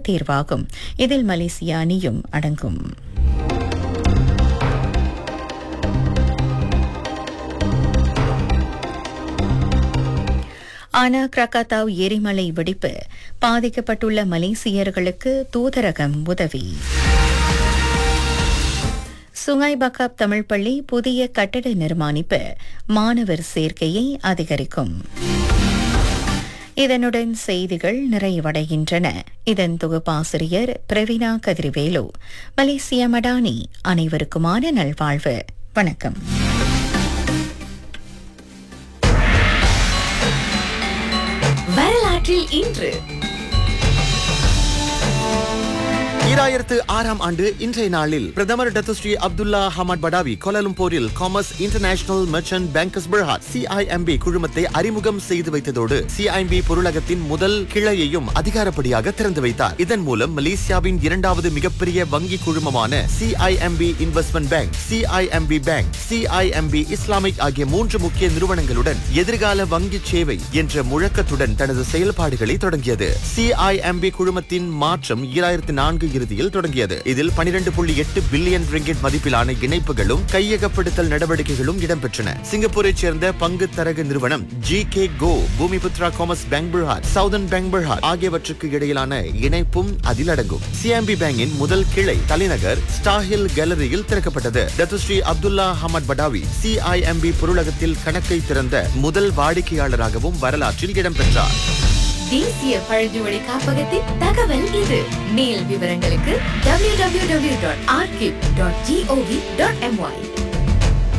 தேர்வாகும் இதில் மலேசிய அணியும் அடங்கும் ஆனா கிரகாத்தாவ் எரிமலை வெடிப்பு பாதிக்கப்பட்டுள்ள மலேசியர்களுக்கு தூதரகம் உதவி சுங்காய் பக்காப் தமிழ் பள்ளி புதிய கட்டட நிர்மாணிப்பு மாணவர் சேர்க்கையை அதிகரிக்கும் இதனுடன் செய்திகள் நிறைவடைகின்றன இதன் தொகுப்பாசிரியர் பிரவீனா கதிர்வேலு மலேசிய மடானி அனைவருக்குமான நல்வாழ்வு வணக்கம் வரலாற்றில் இன்று ஈராயிரத்து ஆறாம் ஆண்டு இன்றைய நாளில் பிரதமர் டத்துஸ்ரீ அப்துல்லா ஹமட் படாவி கோலாலம்பூரில் commerce international merchant bankers Berhad CIMB குழுமத்தை அறிமுகம் செய்து வைத்ததோடு சிஐஎம்பி பொருளகத்தின் முதல் கிளையையும் அதிகாரப்படியாக திறந்து வைத்தார் இதன் மூலம் மலேசியாவின் இரண்டாவது மிகப்பெரிய வங்கி குழுமமான CIMB investment bank CIMB bank CIMB Islamic ஆகிய மூன்று முக்கிய நிறுவனங்களுடன் எதிர்கால வங்கி சேவை என்ற முழக்கத்துடன் தனது செயல்பாடுகளை தொடங்கியது சிஐஎம்பி குழுமத்தின் மாற்றம் ஈராயிரத்து நான்கு இறுதியில் தொடங்கியது இதில் பனிரெண்டு புள்ளி எட்டு பில்லியன் ரிங்கிட் மதிப்பிலான இணைப்புகளும் கையகப்படுத்தல் நடவடிக்கைகளும் இடம்பெற்றன சிங்கப்பூரைச் சேர்ந்த பங்கு தரகு நிறுவனம் G K Goh Bumiputra commerce bank Berhad southern bank Berhad ஆகியவற்றுக்கு இடையிலான இணைப்பும் அதில் அடங்கும் சிஎம்பி பேங்கின் முதல் கிளை தலைநகர் ஸ்டாஹில் கேலரியில் திறக்கப்பட்டது Datuk Seri Abdullah Ahmad Badawi CIMB பொருளகத்தில் கணக்கை திறந்த முதல் வாடிக்கையாளராகவும் வரலாற்றில் இடம்பெற்றார் தேசிய பழங்குடி காப்பகத்தின் தகவல் இது மேல் விவரங்களுக்கு www.archive.gov.my